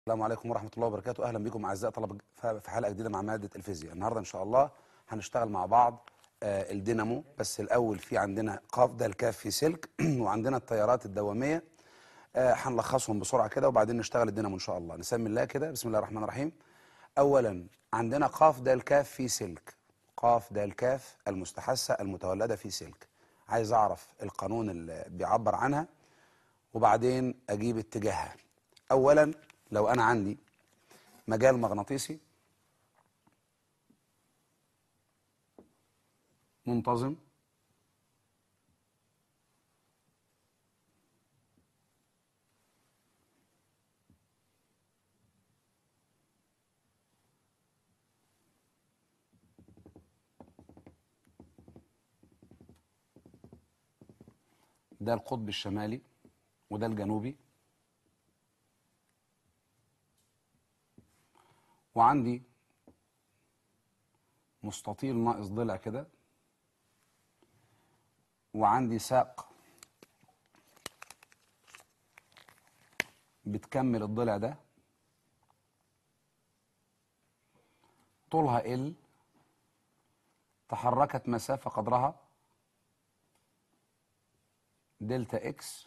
السلام عليكم ورحمة الله وبركاته أهلا بكم أعزائي طلبة في حلقة جديدة مع مادة الفيزياء النهاردة إن شاء الله هنشتغل مع بعض آه، الدينامو بس الأول في عندنا قاف ده الكاف في سلك وعندنا التيارات الدوامية آه، هنلخصهم بسرعة كده وبعدين نشتغل الدينامو إن شاء الله نسمي الله كده بسم الله الرحمن الرحيم أولا عندنا قاف ده الكاف في سلك قاف ده الكاف المستحثة المتولدة في سلك عايز أعرف القانون اللي بيعبر عنها وبعدين أجيب اتجاهها أولا لو أنا عندي مجال مغناطيسي منتظم ده القطب الشمالي وده الجنوبي وعندي مستطيل ناقص ضلع كده وعندي ساق بتكمل الضلع ده طولها ال تحركت مسافة قدرها دلتا اكس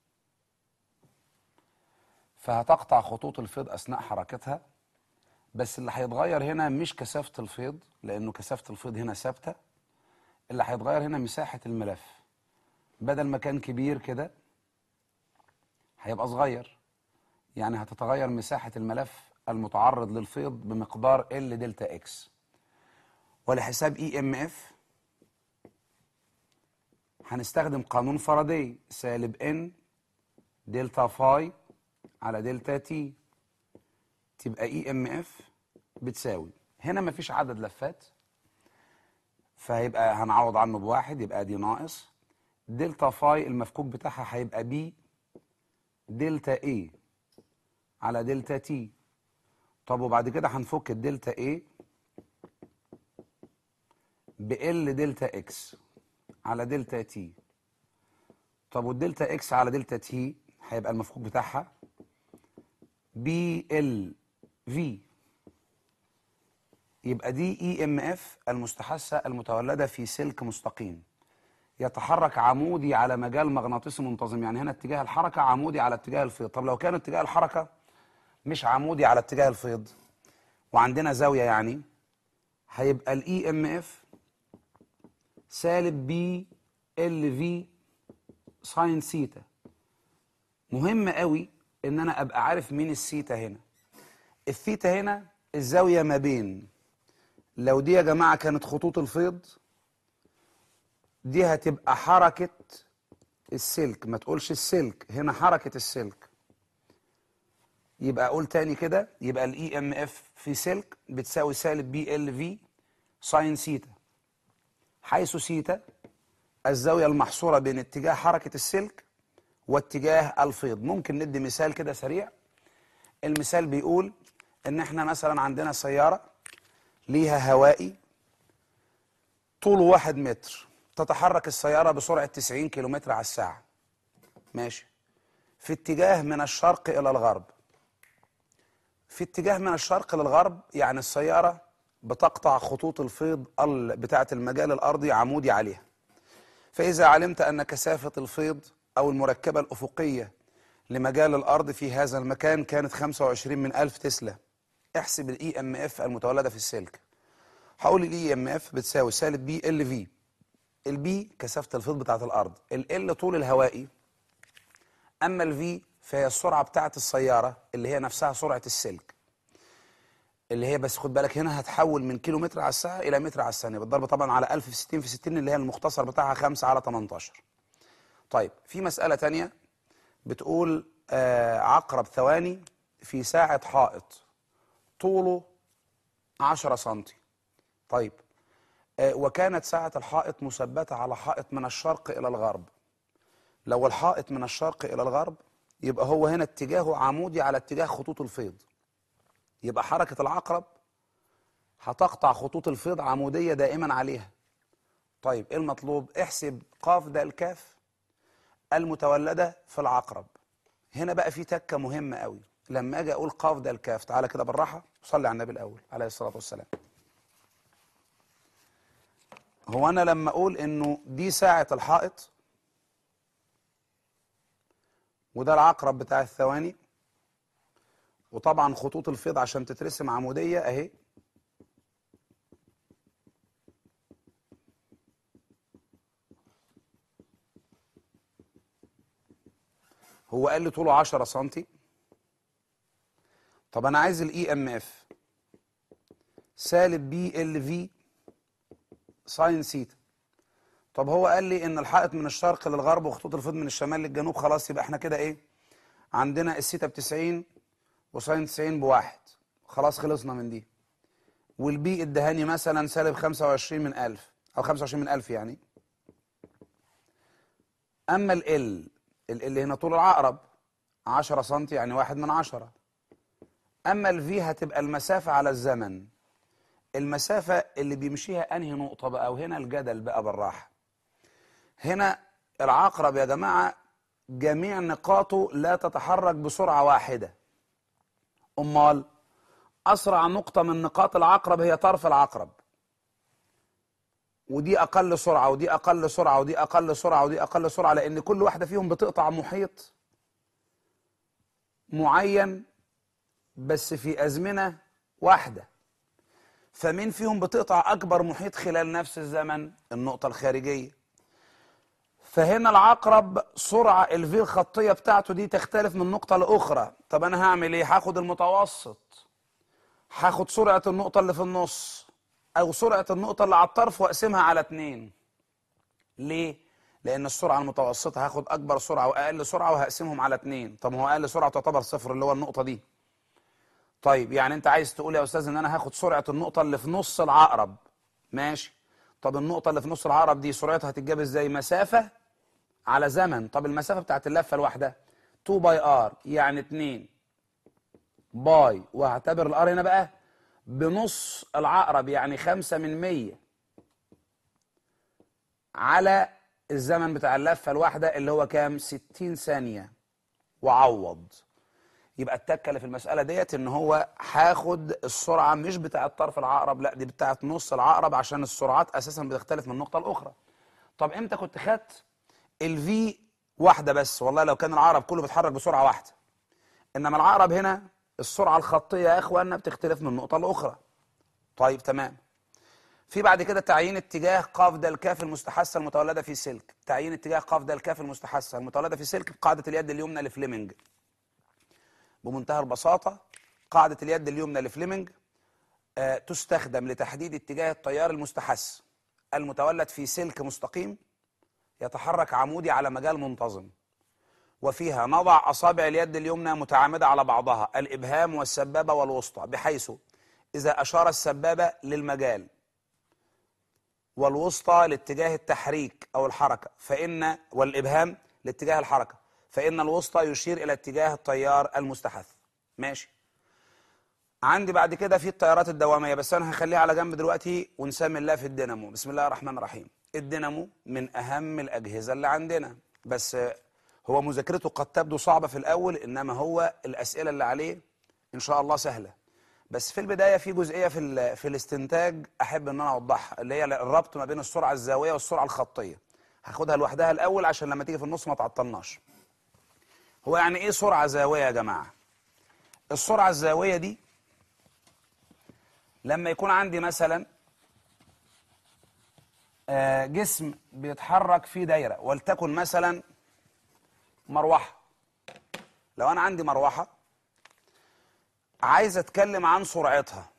فهتقطع خطوط الفيض أثناء حركتها بس اللي هيتغير هنا مش كثافة الفيض لأنه كثافة الفيض هنا ثابتة اللي هيتغير هنا مساحة الملف بدل ما كان كبير كده هيبقى صغير يعني هتتغير مساحة الملف المتعرض للفيض بمقدار ال دلتا اكس ولحساب اي ام اف هنستخدم قانون فاراداي سالب ان دلتا فاي على دلتا تي تبقى اي ام اف بتساوي هنا مفيش عدد لفات فهيبقى هنعوض عنه بواحد يبقى دي ناقص دلتا فاي المفكوك بتاعها هيبقى بي دلتا اي على دلتا تي طب وبعد كده هنفك الدلتا اي بال دلتا اكس على دلتا تي طب والدلتا اكس على دلتا تي هيبقى المفكوك بتاعها بي ال في يبقى دي اي ام اف المستحثة المتولدة في سلك مستقيم يتحرك عمودي على مجال مغناطيسي منتظم يعني هنا اتجاه الحركة عمودي على اتجاه الفيض طب لو كان اتجاه الحركة مش عمودي على اتجاه الفيض وعندنا زاوية يعني هيبقى الاي ام اف سالب بي ال في ساين سيتا مهم قوي ان انا ابقى عارف مين السيتا هنا الثيتا هنا الزاوية ما بين لو دي يا جماعة كانت خطوط الفيض دي هتبقى حركة السلك ما تقولش السلك هنا حركة السلك يبقى اقول تاني كده يبقى الاي ام اف في سلك بتساوي سالب بي ال في ساين سيتا حيث سيتا الزاوية المحصورة بين اتجاه حركة السلك واتجاه الفيض ممكن ندي مثال كده سريع المثال بيقول ان احنا مثلا عندنا سيارة ليها هوائي طوله واحد متر تتحرك السيارة بسرعة 90 كيلومتر على الساعة ماشي في اتجاه من الشرق إلى الغرب في اتجاه من الشرق للغرب يعني السيارة بتقطع خطوط الفيض بتاعة المجال الأرضي عمودي عليها فإذا علمت أن كثافة الفيض أو المركبة الأفقية لمجال الأرض في هذا المكان كانت 25 من ألف تسلا احسب الاي ام اف المتولدة في السلك هقول الاي ام اف بتساوي سالب بي ال في البي كثافة الفيض بتاعة الأرض ال طول الهوائي أما الفي فهي السرعة بتاعة السيارة اللي هي نفسها سرعة السلك اللي هي بس خد بالك هنا هتحول من كيلو متر على الساعة إلى متر على الثانية بالضرب طبعا على 1000 في 60 في 60 اللي هي المختصر بتاعها 5 على 18 طيب في مسألة تانية بتقول آه عقرب ثواني في ساعة حائط طوله 10 سنتي طيب آه وكانت ساعة الحائط مثبتة على حائط من الشرق إلى الغرب لو الحائط من الشرق إلى الغرب يبقى هو هنا اتجاهه عمودي على اتجاه خطوط الفيض يبقى حركة العقرب هتقطع خطوط الفيض عمودية دائما عليها طيب ايه المطلوب احسب قاف ده الكاف المتولدة في العقرب هنا بقى في تكة مهمة قوي لما اجي اقول قاف ده الكاف تعالى كده بالراحه صلي على النبي الاول عليه الصلاه والسلام هو انا لما اقول انه دي ساعه الحائط وده العقرب بتاع الثواني وطبعا خطوط الفيض عشان تترسم عموديه اهي هو قال لي طوله 10 سنتي طب انا عايز الاي ام اف سالب بي ال في ساين سيتا طب هو قال لي ان الحائط من الشرق للغرب وخطوط الفيض من الشمال للجنوب خلاص يبقى احنا كده ايه عندنا السيتا ب 90 وساين 90 بواحد خلاص خلصنا من دي والبي ادهاني مثلا سالب 25 من 1000 او 25 من 1000 يعني اما ال ال ال هنا طول العقرب 10 سم يعني واحد من عشرة اما الفي هتبقى المسافة على الزمن المسافة اللي بيمشيها انهي نقطة بقى وهنا الجدل بقى بالراحة هنا العقرب يا جماعة جميع نقاطه لا تتحرك بسرعة واحدة امال اسرع نقطة من نقاط العقرب هي طرف العقرب ودي اقل سرعه ودي اقل سرعه ودي اقل سرعه ودي اقل سرعه لان كل واحده فيهم بتقطع محيط معين بس في ازمنه واحده فمين فيهم بتقطع اكبر محيط خلال نفس الزمن النقطه الخارجيه فهنا العقرب سرعه الفي الخطيه بتاعته دي تختلف من نقطه لاخرى طب انا هعمل ايه هاخد المتوسط هاخد سرعه النقطه اللي في النص او سرعه النقطه اللي على الطرف واقسمها على اتنين ليه لان السرعه المتوسطه هاخد اكبر سرعه واقل سرعه وهقسمهم على اتنين طب هو اقل سرعه تعتبر صفر اللي هو النقطه دي طيب يعني انت عايز تقول يا استاذ ان انا هاخد سرعه النقطه اللي في نص العقرب ماشي طب النقطه اللي في نص العقرب دي سرعتها هتتجاب ازاي مسافه على زمن طب المسافه بتاعت اللفه الواحده 2 باي ار يعني 2 باي وهعتبر الار هنا بقى بنص العقرب يعني خمسة من مية على الزمن بتاع اللفة الواحدة اللي هو كام ستين ثانية وعوض يبقى التكة اللي في المسألة ديت ان هو هاخد السرعة مش بتاعة طرف العقرب لا دي بتاعة نص العقرب عشان السرعات اساسا بتختلف من نقطة لاخرى طب امتى كنت خدت الفي واحدة بس والله لو كان العقرب كله بيتحرك بسرعة واحدة انما العقرب هنا السرعة الخطية يا اخوانا بتختلف من نقطة لاخرى طيب تمام في بعد كده تعيين اتجاه قاف د الكاف المستحثة المتولدة في سلك تعيين اتجاه قاف د الكاف المستحثة المتولدة في سلك بقاعدة اليد اليمنى لفليمنج بمنتهى البساطة قاعدة اليد اليمنى لفليمنج آه تستخدم لتحديد اتجاه التيار المستحث المتولد في سلك مستقيم يتحرك عمودي على مجال منتظم وفيها نضع أصابع اليد اليمنى متعامدة على بعضها الإبهام والسبابة والوسطى بحيث إذا أشار السبابة للمجال والوسطى لاتجاه التحريك أو الحركة فإن والإبهام لاتجاه الحركة فإن الوسطى يشير إلى اتجاه التيار المستحث ماشي عندي بعد كده في التيارات الدوامية بس أنا هخليها على جنب دلوقتي ونسمي الله في الدينامو بسم الله الرحمن الرحيم الدينامو من أهم الأجهزة اللي عندنا بس هو مذاكرته قد تبدو صعبة في الأول إنما هو الأسئلة اللي عليه إن شاء الله سهلة بس في البداية في جزئية في, في الاستنتاج أحب إن أنا أوضحها اللي هي الربط ما بين السرعة الزاوية والسرعة الخطية هاخدها لوحدها الأول عشان لما تيجي في النص ما تعطلناش هو يعني إيه سرعة زاوية يا جماعة السرعة الزاوية دي لما يكون عندي مثلا جسم بيتحرك في دايرة ولتكن مثلا مروحة لو أنا عندي مروحة عايز أتكلم عن سرعتها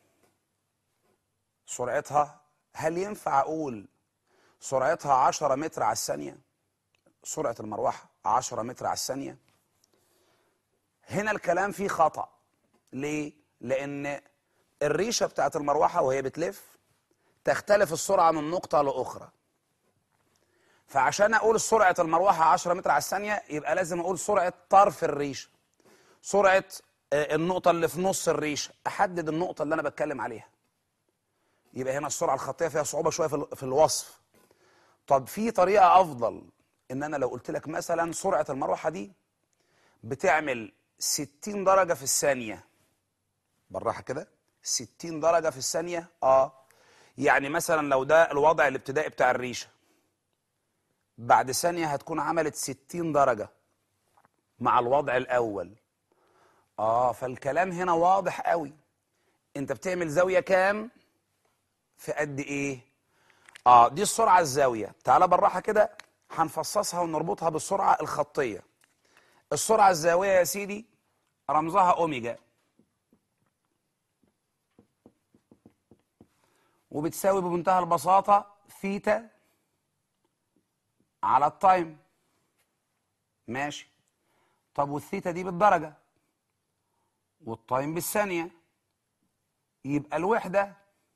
سرعتها هل ينفع أقول سرعتها 10 متر على الثانية سرعة المروحة 10 متر على الثانية هنا الكلام فيه خطأ ليه؟ لأن الريشة بتاعت المروحة وهي بتلف تختلف السرعة من نقطة لأخرى فعشان اقول سرعه المروحه 10 متر على الثانيه يبقى لازم اقول سرعه طرف الريشه سرعه النقطه اللي في نص الريشه احدد النقطه اللي انا بتكلم عليها يبقى هنا السرعه الخطيه فيها صعوبه شويه في الوصف طب في طريقه افضل ان انا لو قلت لك مثلا سرعه المروحه دي بتعمل 60 درجة في الثانية بالراحة كده 60 درجة في الثانية اه يعني مثلا لو ده الوضع الابتدائي بتاع الريشة بعد ثانية هتكون عملت 60 درجة مع الوضع الأول اه فالكلام هنا واضح قوي انت بتعمل زاوية كام في قد ايه اه دي السرعة الزاوية تعالى بالراحة كده هنفصصها ونربطها بالسرعة الخطية السرعة الزاوية يا سيدي رمزها أوميجا وبتساوي بمنتهى البساطة ثيتا على التايم ماشي طب والثيتا دي بالدرجة والتايم بالثانية يبقى الوحدة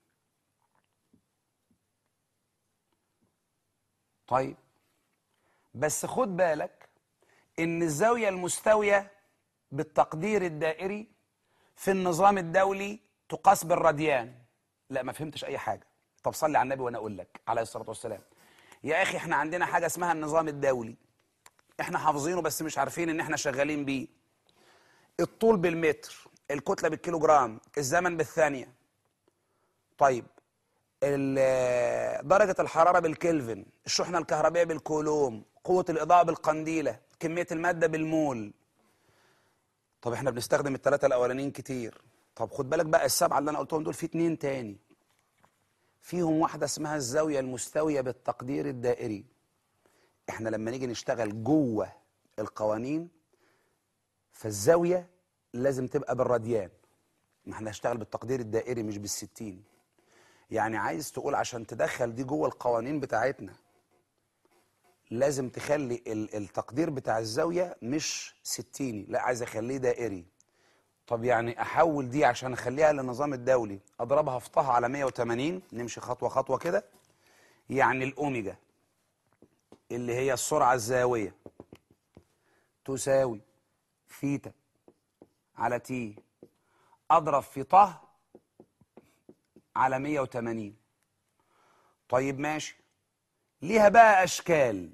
طيب بس خد بالك ان الزاوية المستوية بالتقدير الدائري في النظام الدولي تقاس بالراديان لا ما فهمتش اي حاجة طب صلي على النبي وانا اقول لك عليه الصلاة والسلام يا اخي احنا عندنا حاجة اسمها النظام الدولي احنا حافظينه بس مش عارفين ان احنا شغالين بيه الطول بالمتر الكتلة بالكيلوجرام الزمن بالثانية طيب ال- درجة الحرارة بالكلفن الشحنة الكهربائية بالكولوم قوة الإضاءة بالقنديلة كمية المادة بالمول طب احنا بنستخدم الثلاثة الأولانيين كتير طب خد بالك بقى السبعة اللي أنا قلتهم دول في اتنين تاني فيهم واحدة اسمها الزاوية المستوية بالتقدير الدائري احنا لما نيجي نشتغل جوه القوانين فالزاوية لازم تبقى بالراديان ما احنا هنشتغل بالتقدير الدائري مش بالستين يعني عايز تقول عشان تدخل دي جوه القوانين بتاعتنا لازم تخلي ال- التقدير بتاع الزاوية مش ستيني لا عايز اخليه دائري طب يعني احول دي عشان اخليها للنظام الدولي اضربها في طه على 180 نمشي خطوة خطوة كده يعني الاوميجا اللي هي السرعة الزاوية تساوي ثيتا على تي اضرب في طه على 180 طيب ماشي ليها بقى اشكال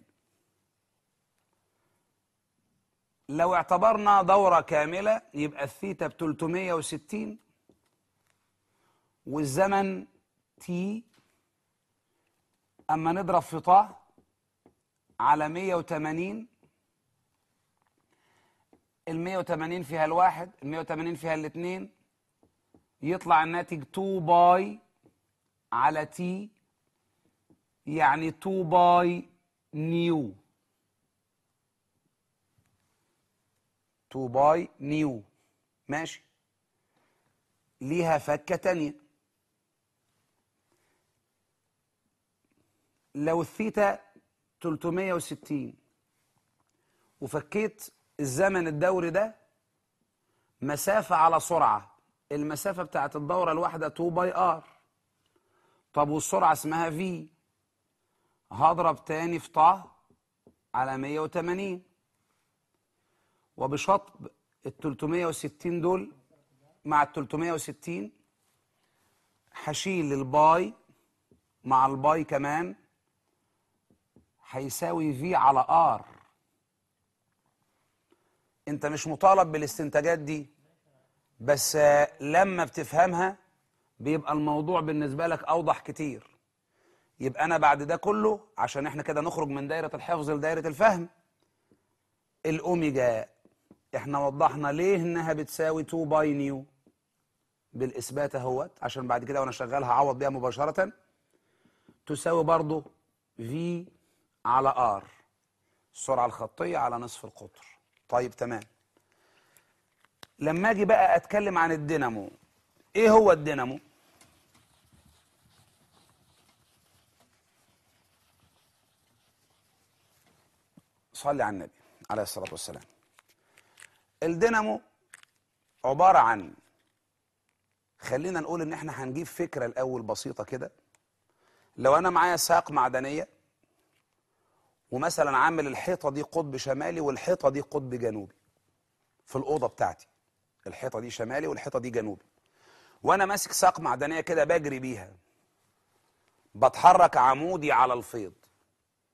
لو اعتبرنا دورة كاملة يبقى الثيتا ب 360 والزمن تي اما نضرب في طه على 180 ال 180 فيها الواحد ال 180 فيها الاثنين يطلع الناتج 2 باي على تي يعني 2 باي نيو 2 باي نيو ماشي ليها فكة تانية لو الثيتا 360 وفكيت الزمن الدوري ده مسافة على سرعة المسافة بتاعت الدورة الواحدة 2 باي ار طب والسرعة اسمها في هضرب تاني في طه على 180 وبشطب ال 360 دول مع ال 360 هشيل الباي مع الباي كمان هيساوي في على ار انت مش مطالب بالاستنتاجات دي بس آه، لما بتفهمها بيبقى الموضوع بالنسبة لك أوضح كتير يبقى أنا بعد ده كله عشان إحنا كده نخرج من دايرة الحفظ لدايرة الفهم الأوميجا إحنا وضحنا ليه إنها بتساوي 2 باي نيو بالإثبات أهوت عشان بعد كده وأنا شغالها أعوض بيها مباشرة تساوي برضو في على ار السرعة الخطية على نصف القطر طيب تمام لما اجي بقى اتكلم عن الدينامو ايه هو الدينامو صلي على النبي عليه الصلاة والسلام الدينامو عبارة عن خلينا نقول ان احنا هنجيب فكرة الاول بسيطة كده لو انا معايا ساق معدنية ومثلا عامل الحيطة دي قطب شمالي والحيطة دي قطب جنوبي في الأوضة بتاعتي الحيطة دي شمالي والحيطة دي جنوبي وأنا ماسك ساق معدنية كده بجري بيها بتحرك عمودي على الفيض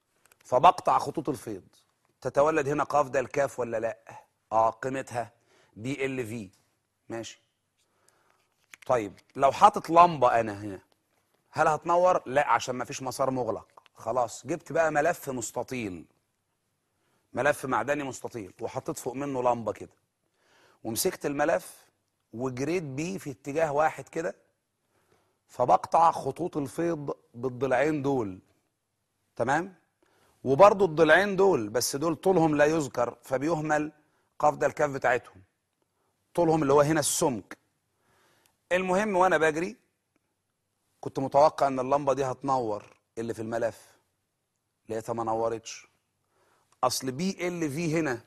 فبقطع خطوط الفيض تتولد هنا قاف ده الكاف ولا لا اه قيمتها بي ال في ماشي طيب لو حاطط لمبه انا هنا هل هتنور لا عشان ما فيش مسار مغلق خلاص جبت بقى ملف مستطيل ملف معدني مستطيل وحطيت فوق منه لمبه كده ومسكت الملف وجريت بيه في اتجاه واحد كده فبقطع خطوط الفيض بالضلعين دول تمام وبرضو الضلعين دول بس دول طولهم لا يذكر فبيهمل قفض الكف بتاعتهم طولهم اللي هو هنا السمك المهم وانا بجري كنت متوقع ان اللمبه دي هتنور اللي في الملف لقيتها ما نورتش اصل بي ال في هنا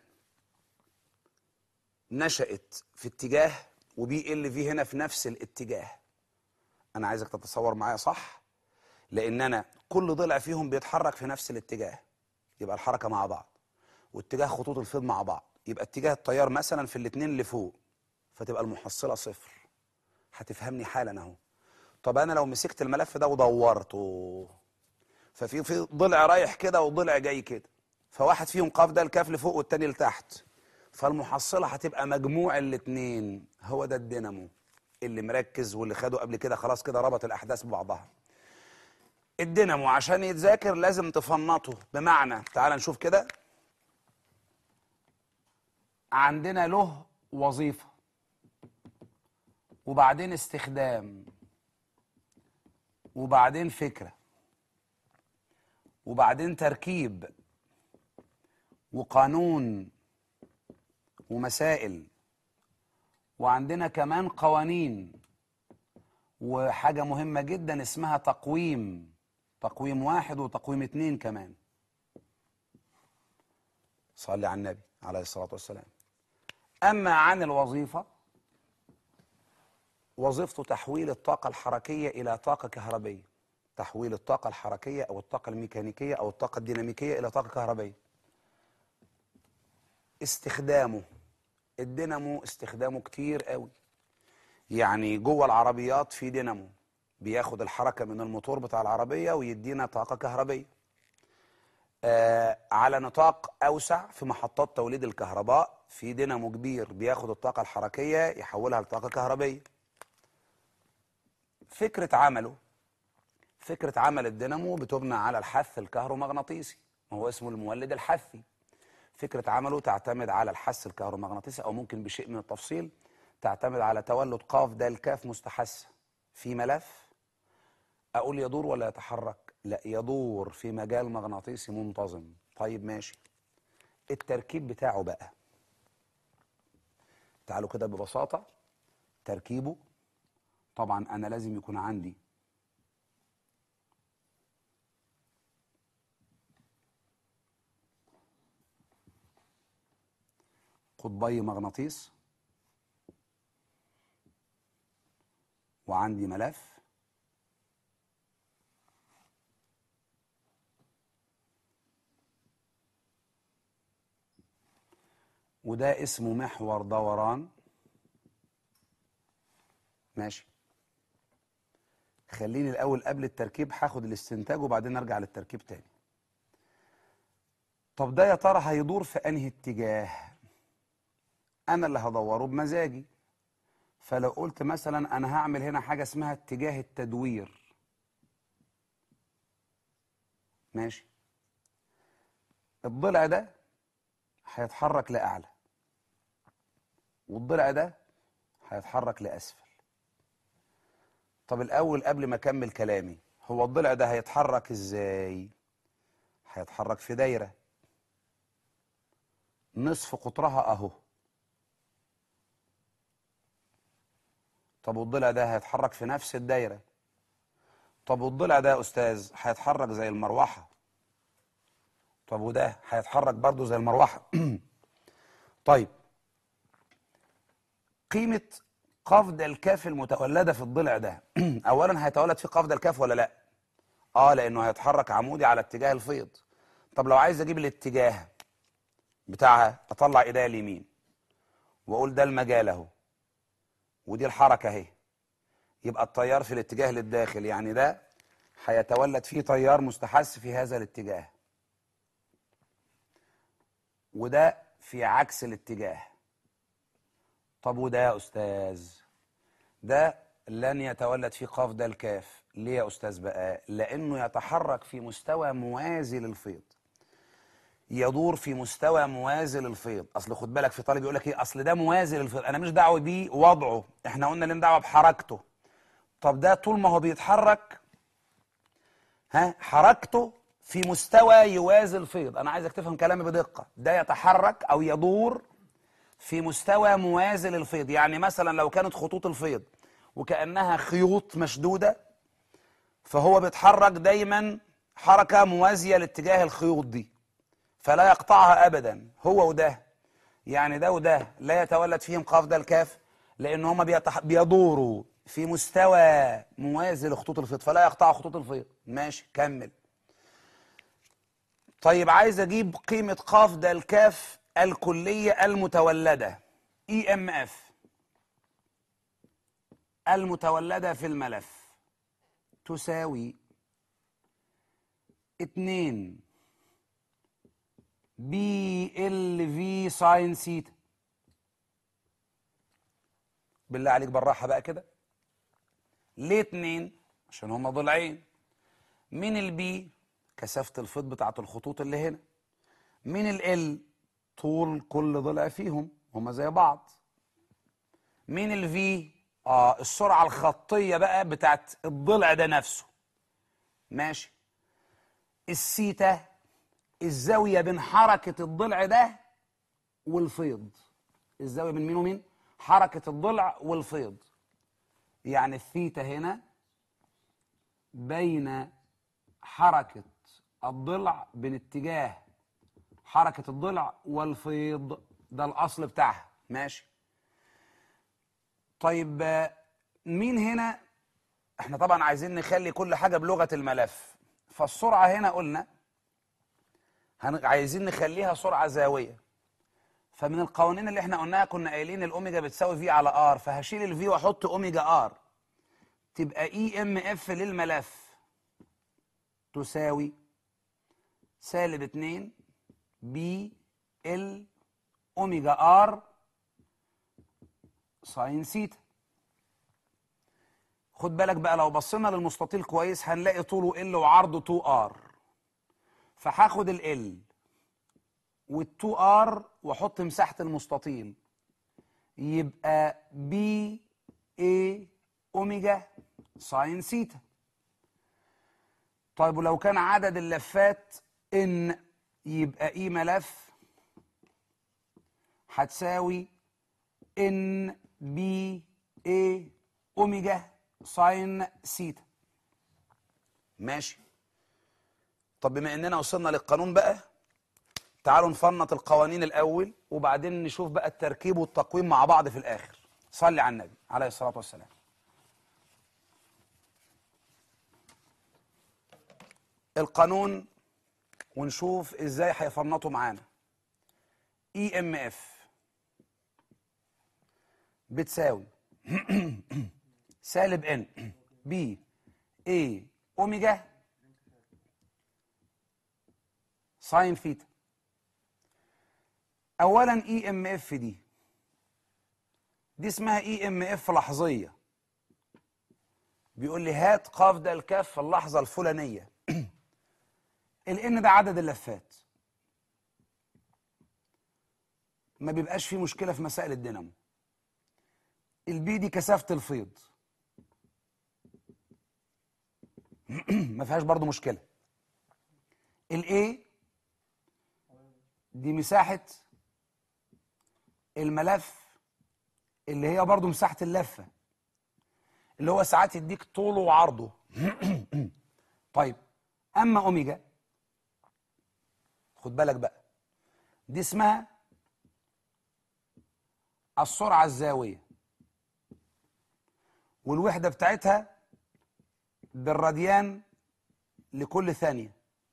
نشأت في اتجاه وبي ال في هنا في نفس الاتجاه انا عايزك تتصور معايا صح لان انا كل ضلع فيهم بيتحرك في نفس الاتجاه يبقى الحركه مع بعض واتجاه خطوط الفيض مع بعض يبقى اتجاه التيار مثلا في الاثنين اللي فوق فتبقى المحصله صفر هتفهمني حالا اهو طب انا لو مسكت الملف ده ودورته ففي في ضلع رايح كده وضلع جاي كده فواحد فيهم قاف ده الكاف لفوق والتاني لتحت فالمحصله هتبقى مجموع الاثنين هو ده الدينامو اللي مركز واللي خده قبل كده خلاص كده ربط الاحداث ببعضها الدينامو عشان يتذاكر لازم تفنطه بمعنى تعال نشوف كده عندنا له وظيفه وبعدين استخدام وبعدين فكره وبعدين تركيب وقانون ومسائل وعندنا كمان قوانين وحاجة مهمة جدا اسمها تقويم تقويم واحد وتقويم اتنين كمان صلي على النبي عليه الصلاة والسلام أما عن الوظيفة وظيفته تحويل الطاقة الحركية إلى طاقة كهربية تحويل الطاقة الحركية أو الطاقة الميكانيكية أو الطاقة الديناميكية إلى طاقة كهربية استخدامه الدينامو استخدامه كتير قوي يعني جوه العربيات في دينامو بياخد الحركة من الموتور بتاع العربية ويدينا طاقة كهربية آه على نطاق أوسع في محطات توليد الكهرباء في دينامو كبير بياخد الطاقة الحركية يحولها لطاقة كهربية فكرة عمله فكرة عمل الدينامو بتبنى على الحث الكهرومغناطيسي وهو اسمه المولد الحثي فكرة عمله تعتمد على الحث الكهرومغناطيسي أو ممكن بشيء من التفصيل تعتمد على تولد قاف د الكاف مستحثة في ملف أقول يدور ولا يتحرك لا يدور في مجال مغناطيسي منتظم طيب ماشي التركيب بتاعه بقى تعالوا كده ببساطة تركيبه طبعا أنا لازم يكون عندي قطبي مغناطيس وعندي ملف وده اسمه محور دوران ماشي خليني الاول قبل التركيب هاخد الاستنتاج وبعدين ارجع للتركيب تاني طب ده يا ترى هيدور في انهي اتجاه انا اللي هدوره بمزاجي فلو قلت مثلا انا هعمل هنا حاجه اسمها اتجاه التدوير ماشي الضلع ده هيتحرك لاعلى والضلع ده هيتحرك لاسفل طب الاول قبل ما اكمل كلامي هو الضلع ده هيتحرك ازاي هيتحرك في دايره نصف قطرها اهو طب والضلع ده هيتحرك في نفس الدايره طب والضلع ده يا استاذ هيتحرك زي المروحه طب وده هيتحرك برضه زي المروحه طيب قيمه قفض الكاف المتولده في الضلع ده اولا هيتولد في قفض الكاف ولا لا اه لانه هيتحرك عمودي على اتجاه الفيض طب لو عايز اجيب الاتجاه بتاعها اطلع ايديا اليمين واقول ده المجال اهو ودي الحركه اهي يبقى التيار في الاتجاه للداخل يعني ده هيتولد فيه تيار مستحث في هذا الاتجاه وده في عكس الاتجاه طب وده يا استاذ ده لن يتولد فيه قاف ده الكاف ليه يا استاذ بقى لانه يتحرك في مستوى موازي للفيض يدور في مستوى موازي للفيض اصل خد بالك في طالب يقول لك ايه اصل ده موازي للفيض انا مش دعوه بيه وضعه احنا قلنا لنا دعوه بحركته طب ده طول ما هو بيتحرك ها حركته في مستوى يوازي الفيض انا عايزك تفهم كلامي بدقه ده يتحرك او يدور في مستوى موازي للفيض يعني مثلا لو كانت خطوط الفيض وكانها خيوط مشدوده فهو بيتحرك دايما حركه موازيه لاتجاه الخيوط دي فلا يقطعها ابدا هو وده يعني ده وده لا يتولد فيهم قاف ده الكاف لان هما بيتح... بيدوروا في مستوى موازي لخطوط الفيض فلا يقطعوا خطوط الفيض ماشي كمل طيب عايز اجيب قيمة قاف ده الكاف الكلية المتولدة اي ام اف المتولدة في الملف تساوي اتنين بي ال في ساين سيتا بالله عليك بالراحة بقى كده ليه اتنين عشان هما ضلعين مين البي كثافة الفيض بتاعت الخطوط اللي هنا مين ال طول كل ضلع فيهم هما زي بعض مين الفي اه السرعة الخطية بقى بتاعت الضلع ده نفسه ماشي السيتا الزاوية بين حركة الضلع ده والفيض الزاوية بين مين ومين حركة الضلع والفيض يعني الثيتا هنا بين حركة الضلع بين اتجاه حركة الضلع والفيض ده الأصل بتاعها ماشي طيب آه، مين هنا احنا طبعا عايزين نخلي كل حاجة بلغة الملف فالسرعة هنا قلنا هن- عايزين نخليها سرعة زاوية فمن القوانين اللي احنا قلناها كنا قايلين الاوميجا بتساوي في على ار فهشيل الفي واحط اوميجا ار تبقى اي ام اف للملف تساوي سالب 2 بي ال اوميجا ار ساين سيتا خد بالك بقى لو بصينا للمستطيل كويس هنلاقي طوله ال وعرضه 2 ار فهاخد ال ال وال2 ار واحط مساحه المستطيل يبقى بي اي اوميجا ساين سيتا طيب ولو كان عدد اللفات ان يبقى اي ملف هتساوي ان بي اي اوميجا ساين سيتا ماشي طب بما اننا وصلنا للقانون بقى تعالوا نفنط القوانين الاول وبعدين نشوف بقى التركيب والتقويم مع بعض في الاخر صلي على النبي عليه الصلاه والسلام القانون ونشوف ازاي هيفنطوا معانا اي ام اف بتساوي سالب ان بي اي اوميجا ساين ثيتا اولا اي ام اف دي دي اسمها اي ام اف لحظيه بيقول لي هات قاف ده الكاف في اللحظه الفلانيه الان ده عدد اللفات ما بيبقاش فيه مشكله في مسائل الدينامو البي دي كثافه الفيض ما فيهاش برضو مشكله الاي دي مساحه الملف اللي هي برضو مساحه اللفه اللي هو ساعات يديك طوله وعرضه طيب اما اوميجا خد بالك بقى دي اسمها السرعه الزاويه والوحده بتاعتها بالراديان لكل ثانيه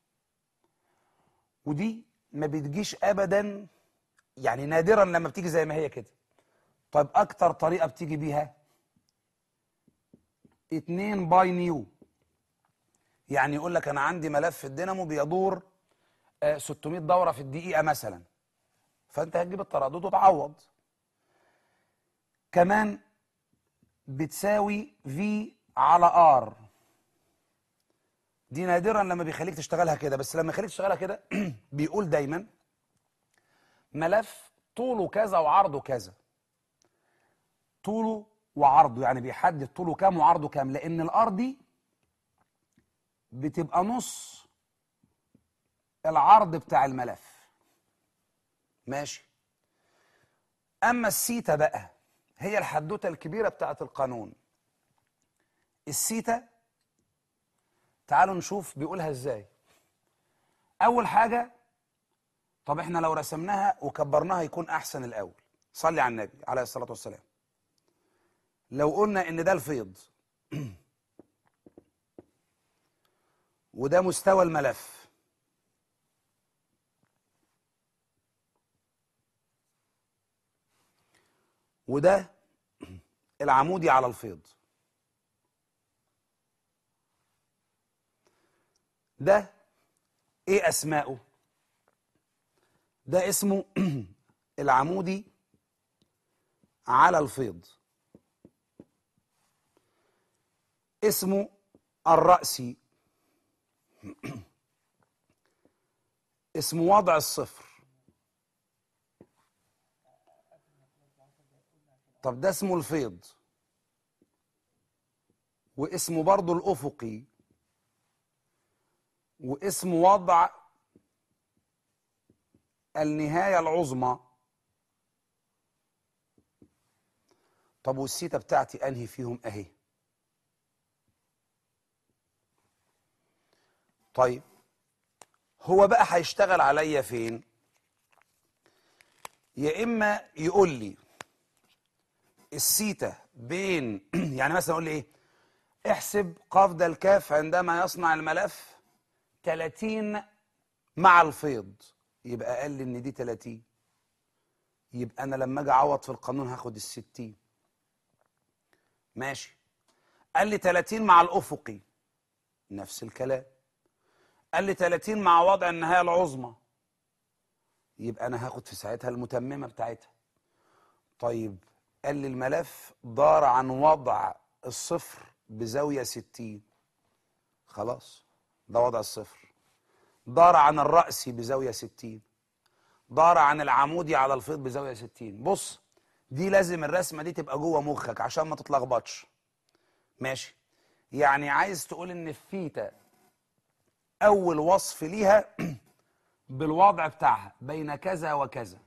ودي ما بتجيش ابدا يعني نادرا لما بتيجي زي ما هي كده طيب اكتر طريقه بتيجي بيها 2 باي نيو يعني يقول لك انا عندي ملف الدينامو بيدور آه، 600 دوره في الدقيقه مثلا فانت هتجيب التردد وتعوض كمان بتساوي في على ار دي نادرا لما بيخليك تشتغلها كده بس لما يخليك تشتغلها كده بيقول دايما ملف طوله كذا وعرضه كذا طوله وعرضه يعني بيحدد طوله كام وعرضه كام لان الار دي بتبقى نص العرض بتاع الملف ماشي اما السيتا بقى هي الحدوته الكبيره بتاعت القانون السيتا تعالوا نشوف بيقولها ازاي اول حاجه طب احنا لو رسمناها وكبرناها يكون احسن الاول صلي على النبي عليه الصلاه والسلام لو قلنا ان ده الفيض وده مستوى الملف وده العمودي على الفيض ده ايه اسماؤه ده اسمه العمودي على الفيض اسمه الرأسي اسمه وضع الصفر طب ده اسمه الفيض واسمه برضه الأفقي واسم وضع النهاية العظمى طب والسيتا بتاعتي أنهي فيهم أهي طيب هو بقى هيشتغل عليا فين يا إما يقول لي السيتا بين يعني مثلا يقول لي إيه احسب قفض الكاف عندما يصنع الملف 30 مع الفيض يبقى قال لي ان دي 30 يبقى انا لما اجي اعوض في القانون هاخد ال 60 ماشي قال لي 30 مع الافقي نفس الكلام قال لي 30 مع وضع النهايه العظمى يبقى انا هاخد في ساعتها المتممه بتاعتها طيب قال لي الملف دار عن وضع الصفر بزاويه 60 خلاص ده وضع الصفر دار عن الرأسي بزاوية 60 دار عن العمودي على الفيض بزاوية 60 بص دي لازم الرسمة دي تبقى جوه مخك عشان ما تتلخبطش ماشي يعني عايز تقول ان الثيتا اول وصف ليها بالوضع بتاعها بين كذا وكذا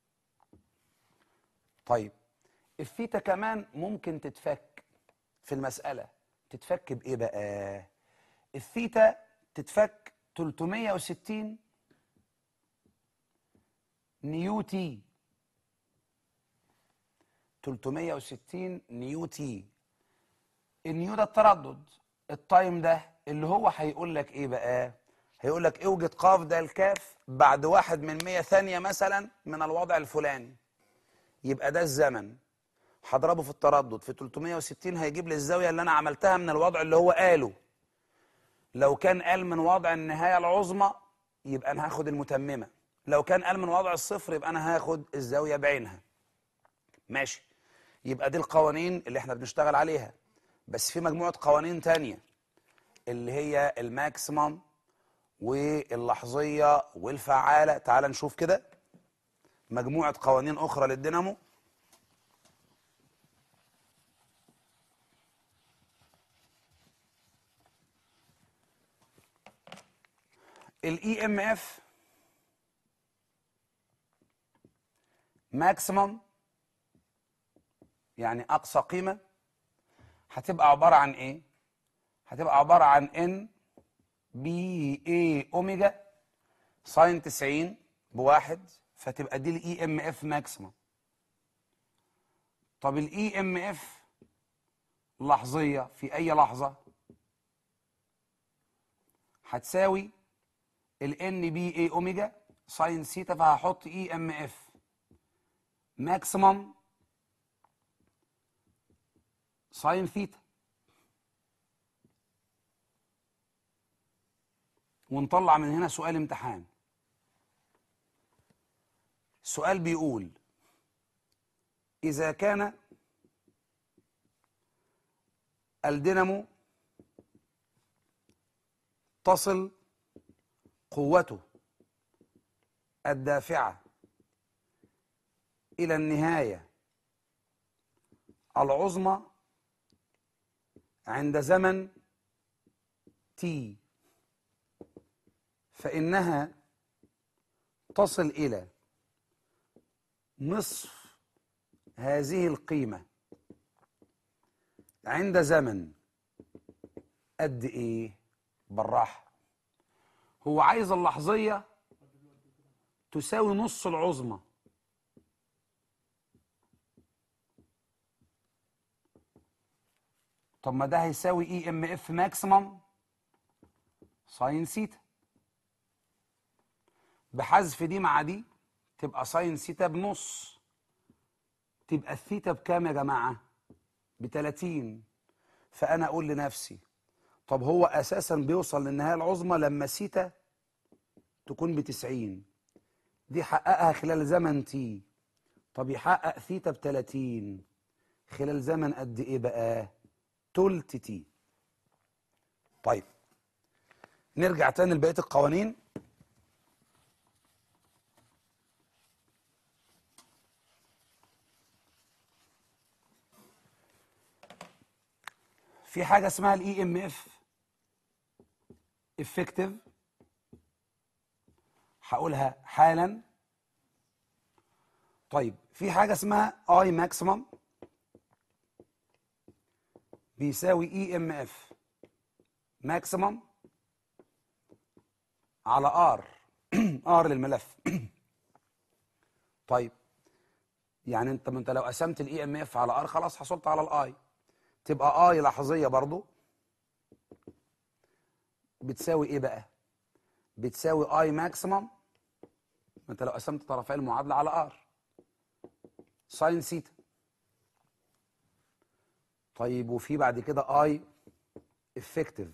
طيب الثيتا كمان ممكن تتفك في المسألة تتفك بإيه بقى الثيتا تتفك 360 نيو تي 360 نيو تي النيو ده التردد التايم ده اللي هو هيقول لك ايه بقى هيقول لك اوجد قاف ده الكاف بعد واحد من 100 ثانية مثلا من الوضع الفلاني يبقى ده الزمن هضربه في التردد في 360 هيجيب لي الزاوية اللي انا عملتها من الوضع اللي هو قاله لو كان قال من وضع النهاية العظمى يبقى أنا هاخد المتممة لو كان قال من وضع الصفر يبقى أنا هاخد الزاوية بعينها ماشي يبقى دي القوانين اللي احنا بنشتغل عليها بس في مجموعة قوانين تانية اللي هي الماكسيمم واللحظية والفعالة تعال نشوف كده مجموعة قوانين أخرى للدينامو الاي ام اف ماكسيمم يعني اقصى قيمه هتبقى عباره عن ايه هتبقى عباره عن ان بي اي اوميجا ساين 90 بواحد فتبقى دي الاي ام اف ماكسيمم طب الاي ام اف لحظيه في اي لحظه هتساوي ال ان بي اي اوميجا ساين سيتا فهحط اي ام اف ماكسيمم ساين ثيتا ونطلع من هنا سؤال امتحان السؤال بيقول إذا كان الدينامو تصل قوته الدافعة إلى النهاية العظمى عند زمن تي فإنها تصل إلى نصف هذه القيمة عند زمن قد إيه بالراحة هو عايز اللحظية تساوي نص العظمى طب ما ده هيساوي اي ام اف ماكسيمم ساين سيتا بحذف دي مع دي تبقى ساين سيتا بنص تبقى الثيتا بكام يا جماعه ب 30 فانا اقول لنفسي طب هو اساسا بيوصل للنهايه العظمى لما سيتا تكون ب 90 دي حققها خلال زمن تي طب يحقق ثيتا ب 30 خلال زمن قد ايه بقى تلت تي طيب نرجع تاني لبقيه القوانين في حاجه اسمها الاي ام اف افكتيف هقولها حالا طيب في حاجه اسمها اي ماكسيمم بيساوي اي ام اف ماكسيمم على ار ار للملف طيب يعني انت ما انت لو قسمت الاي ام اف على ار خلاص حصلت على الاي تبقى اي لحظيه برضو بتساوي ايه بقى بتساوي اي ماكسيمم ما انت لو قسمت طرفي المعادله على ار ساين سيتا طيب وفي بعد كده اي افكتيف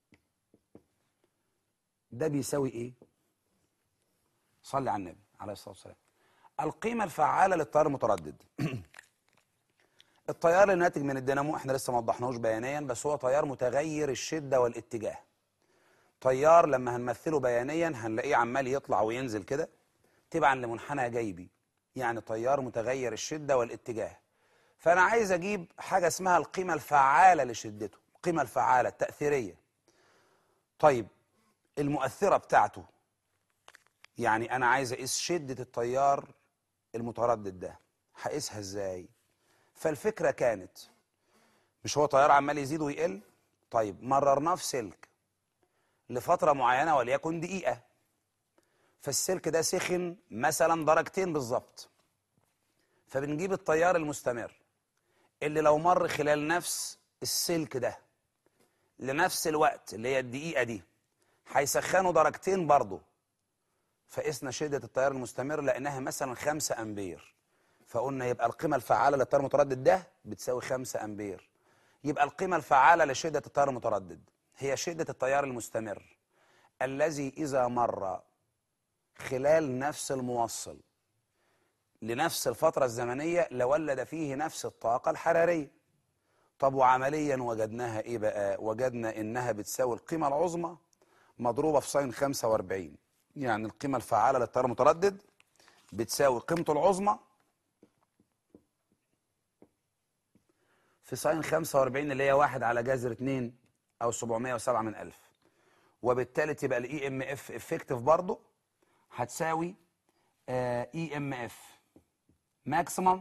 ده بيساوي ايه صلي على النبي عليه الصلاه والسلام القيمه الفعاله للتيار المتردد التيار اللي ناتج من الدينامو احنا لسه ما وضحناهوش بيانيا بس هو تيار متغير الشده والاتجاه تيار لما هنمثله بيانيا هنلاقيه عمال يطلع وينزل كده تبعا لمنحنى جيبي يعني تيار متغير الشده والاتجاه فانا عايز اجيب حاجه اسمها القيمه الفعاله لشدته القيمه الفعاله التاثيريه طيب المؤثره بتاعته يعني انا عايز اقيس شده التيار المتردد ده هقيسها ازاي فالفكره كانت مش هو تيار عمال يزيد ويقل طيب مررناه في سلك لفتره معينه وليكن دقيقه فالسلك ده سخن مثلا درجتين بالظبط فبنجيب التيار المستمر اللي لو مر خلال نفس السلك ده لنفس الوقت اللي هي الدقيقه دي هيسخنوا درجتين برضه فقسنا شده التيار المستمر لانها مثلا 5 امبير فقلنا يبقى القيمه الفعاله للتيار المتردد ده بتساوي 5 امبير يبقى القيمه الفعاله لشده التيار المتردد هي شده التيار المستمر الذي اذا مر خلال نفس الموصل لنفس الفترة الزمنية لولد فيه نفس الطاقة الحرارية طب وعمليا وجدناها ايه بقى وجدنا انها بتساوي القيمة العظمى مضروبة في ساين 45 يعني القيمة الفعالة للتيار المتردد بتساوي قيمته العظمى في ساين 45 اللي هي واحد على جذر 2 او 707 من ألف وبالتالي تبقى الاي ام اف افكتيف برضه هتساوي اي ام اف ماكسيمم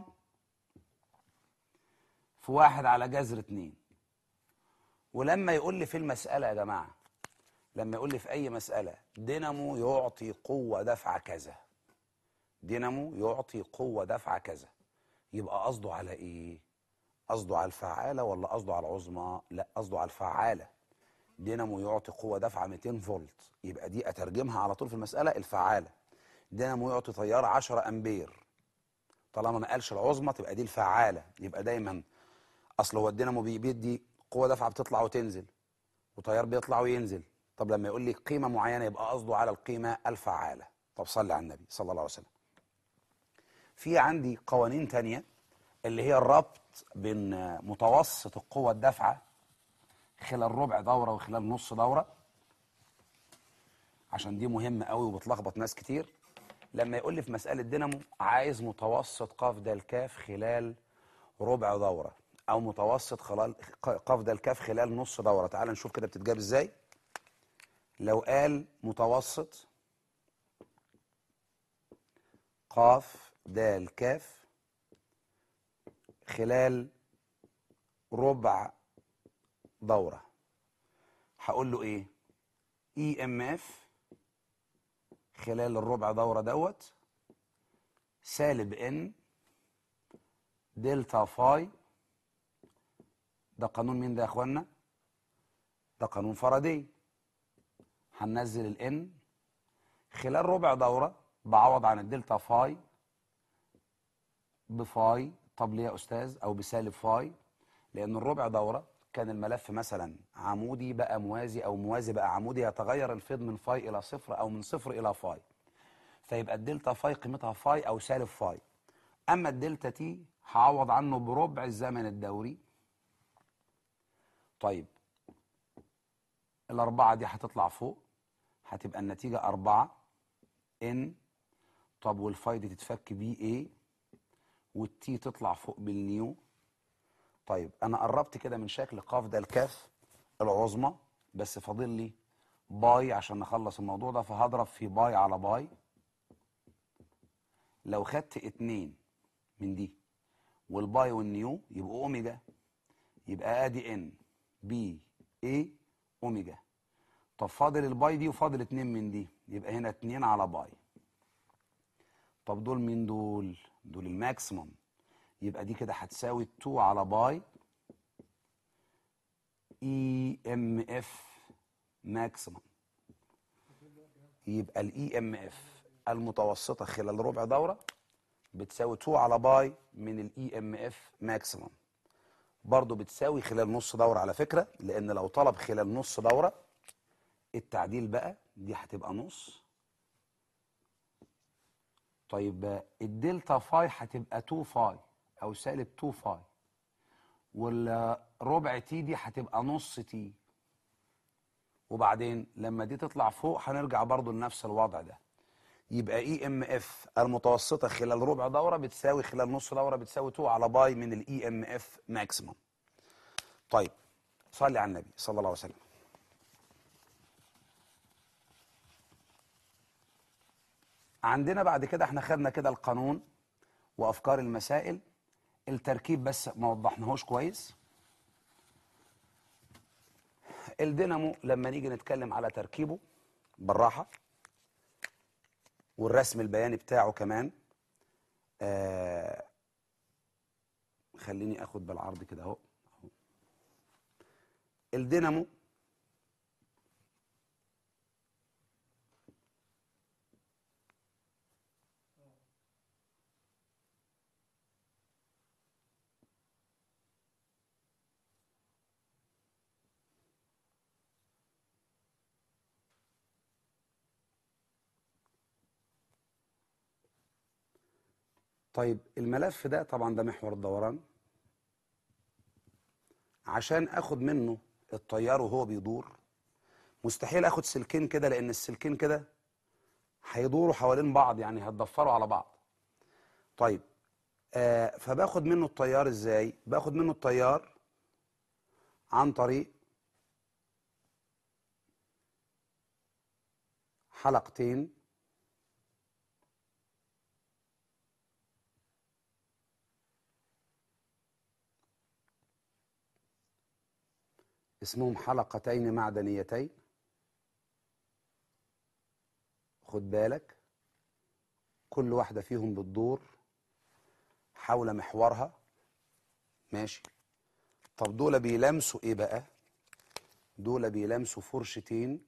في واحد على جذر اتنين ولما يقول لي في المسألة يا جماعة لما يقول لي في أي مسألة دينامو يعطي قوة دفع كذا دينامو يعطي قوة دفع كذا يبقى قصده على إيه؟ قصده على الفعالة ولا قصده على العظمى؟ لا قصده على الفعالة دينامو يعطي قوة دفع 200 فولت يبقى دي أترجمها على طول في المسألة الفعالة دينامو يعطي تيار 10 أمبير طالما ما قالش العظمى تبقى دي الفعالة يبقى دايما أصل هو الدينامو بي- بيدي قوة دفعة بتطلع وتنزل وتيار بيطلع وينزل طب لما يقول لي قيمة معينة يبقى قصده على القيمة الفعالة طب صلي على النبي صلى الله عليه وسلم في عندي قوانين تانية اللي هي الربط بين متوسط القوة الدافعة خلال ربع دوره وخلال نص دوره عشان دي مهمه قوي وبتلخبط ناس كتير لما يقول لي في مساله دينامو عايز متوسط ق د الكاف خلال ربع دوره او متوسط خلال ق د الكاف خلال نص دوره تعال نشوف كده بتتجاب ازاي لو قال متوسط قاف دال كاف خلال ربع دورة هقول له ايه اي ام اف خلال الربع دورة دوت سالب ان دلتا فاي ده قانون مين ده يا اخوانا ده قانون فاراداي هننزل الان خلال ربع دورة بعوض عن الدلتا فاي بفاي طب ليه يا استاذ او بسالب فاي لان الربع دوره كان الملف مثلا عمودي بقى موازي او موازي بقى عمودي يتغير الفيض من فاي الى صفر او من صفر الى فاي فيبقى الدلتا فاي قيمتها فاي او سالب فاي اما الدلتا تي هعوض عنه بربع الزمن الدوري طيب الأربعة دي هتطلع فوق هتبقى النتيجة أربعة إن طب والفاي دي تتفك بي إيه والتي تطلع فوق بالنيو طيب أنا قربت كده من شكل قاف ده الكاف العظمى بس فاضل لي باي عشان نخلص الموضوع ده فهضرب في باي على باي لو خدت اتنين من دي والباي والنيو يبقوا اوميجا يبقى ادي ان بي اي اوميجا طب فاضل الباي دي وفاضل اتنين من دي يبقى هنا اتنين على باي طب دول مين دول دول الماكسيمم يبقى دي كده هتساوي 2 على باي اي ام اف ماكسيمم يبقى الاي ام اف المتوسطه خلال ربع دوره بتساوي 2 على باي من الاي ام اف ماكسيمم برضه بتساوي خلال نص دوره على فكره لان لو طلب خلال نص دوره التعديل بقى دي هتبقى نص طيب الدلتا فاي هتبقى 2 فاي او سالب 2 فاي والربع تي دي هتبقى نص تي وبعدين لما دي تطلع فوق هنرجع برضو لنفس الوضع ده يبقى اي ام اف المتوسطه خلال ربع دوره بتساوي خلال نص دوره بتساوي 2 على باي من الاي ام اف ماكسيمم طيب صلي على النبي صلى الله عليه وسلم عندنا بعد كده احنا خدنا كده القانون وافكار المسائل التركيب بس ما وضحناهوش كويس الدينامو لما نيجي نتكلم على تركيبه بالراحه والرسم البياني بتاعه كمان آه خليني اخد بالعرض كده اهو أهو. الدينامو طيب الملف ده طبعا ده محور الدوران عشان اخد منه التيار وهو بيدور مستحيل اخد سلكين كده لان السلكين كده هيدوروا حوالين بعض يعني هتضفروا على بعض طيب آه فباخد منه التيار ازاي باخد منه التيار عن طريق حلقتين اسمهم حلقتين معدنيتين خد بالك كل واحدة فيهم بتدور حول محورها ماشي طب دول بيلمسوا ايه بقى دول بيلمسوا فرشتين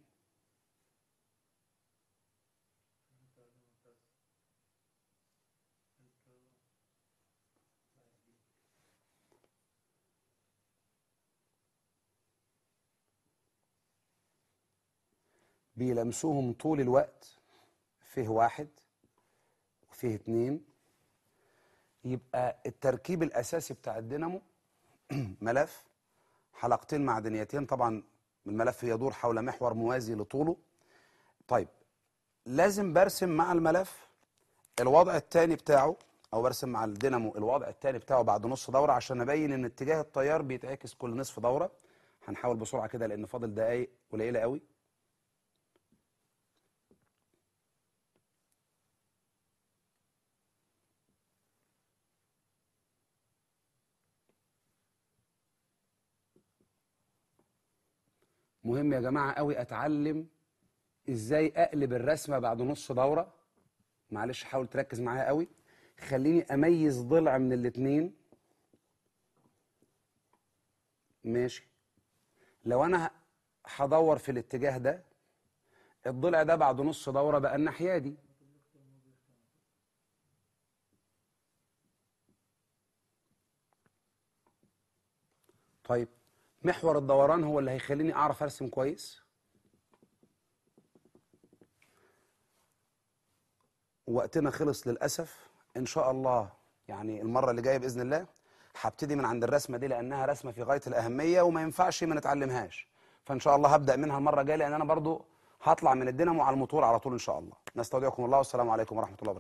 بيلمسوهم طول الوقت فيه واحد وفيه اتنين يبقى التركيب الأساسي بتاع الدينامو ملف حلقتين معدنيتين طبعا الملف يدور حول محور موازي لطوله طيب لازم برسم مع الملف الوضع الثاني بتاعه او برسم مع الدينامو الوضع الثاني بتاعه بعد نص دوره عشان ابين ان اتجاه التيار بيتعكس كل نصف دوره هنحاول بسرعه كده لان فاضل دقايق قليله قوي مهم يا جماعه قوي اتعلم ازاي اقلب الرسمه بعد نص دوره معلش حاول تركز معايا قوي خليني اميز ضلع من الاتنين ماشي لو انا ه- هدور في الاتجاه ده الضلع ده بعد نص دوره بقى الناحيه دي طيب محور الدوران هو اللي هيخليني اعرف ارسم كويس وقتنا خلص للأسف إن شاء الله يعني المرة اللي جاية بإذن الله هبتدي من عند الرسمة دي لأنها رسمة في غاية الأهمية وما ينفعش ما نتعلمهاش فإن شاء الله هبدأ منها المرة الجاية لأن أنا برضو هطلع من الدينامو على الموتور على طول إن شاء الله نستودعكم الله والسلام عليكم ورحمة الله وبركاته